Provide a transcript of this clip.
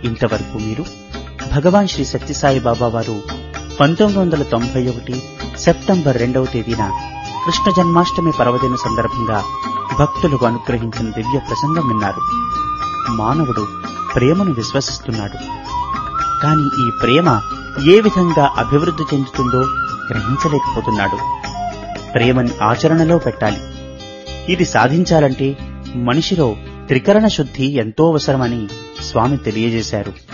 ఇంతవరకు మీరు భగవాన్ శ్రీ సత్యసాయి బాబా వారు పంతొమ్మిది వందల తొంభై ఒకటి సెప్టెంబర్ రెండవ తేదీన కృష్ణ జన్మాష్టమి పర్వదిన సందర్భంగా భక్తులకు అనుగ్రహించిన దివ్య ప్రసంగం విన్నారు మానవుడు ప్రేమను విశ్వసిస్తున్నాడు కాని ఈ ప్రేమ ఏ విధంగా అభివృద్ధి చెందుతుందో గ్రహించలేకపోతున్నాడు ప్రేమని ఆచరణలో పెట్టాలి ఇది సాధించాలంటే మనిషిలో త్రికరణ శుద్ధి ఎంతో అవసరమని స్వామి తెలియజేశారు